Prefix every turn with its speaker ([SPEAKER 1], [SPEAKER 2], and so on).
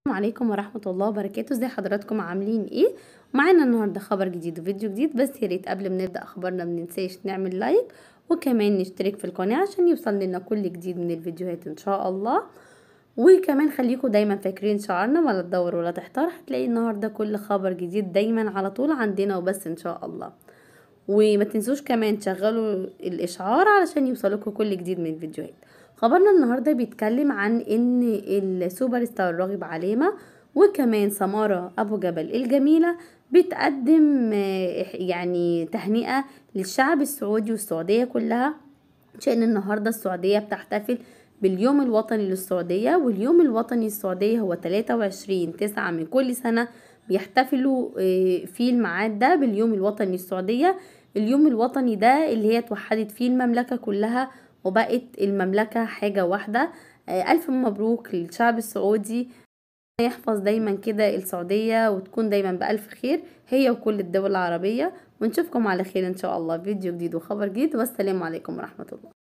[SPEAKER 1] عليكم ورحمة الله وبركاته ازي حضراتكم عاملين ايه معانا النهارده خبر جديد وفيديو جديد بس يا ريت قبل ما نبدا اخبارنا مننساش نعمل لايك وكمان نشترك في القناه عشان يوصل لنا كل جديد من الفيديوهات ان شاء الله وكمان خليكم دايما فاكرين شعارنا ولا تدور ولا تحتار هتلاقي النهارده كل خبر جديد دايما على طول عندنا وبس ان شاء الله وما تنسوش كمان تشغلوا الاشعار علشان يوصلكوا كل جديد من الفيديوهات خبرنا النهارده بيتكلم عن ان السوبر ستار راغب علامه وكمان سمارة أبو جبل الجميلة بتقدم يعني تهنئة للشعب السعودي والسعودية كلها عشان النهاردة السعودية بتحتفل باليوم الوطني للسعودية واليوم الوطني للسعودية هو 23 تسعة من كل سنة بيحتفلوا في الميعاد ده باليوم الوطني للسعودية اليوم الوطني ده اللي هي اتوحدت فيه المملكة كلها وبقت المملكة حاجة واحدة ألف مبروك للشعب السعودي يحفظ دايما كده السعودية وتكون دايما بألف خير هي وكل الدول العربية ونشوفكم على خير إن شاء الله فيديو جديد وخبر جديد والسلام عليكم ورحمة الله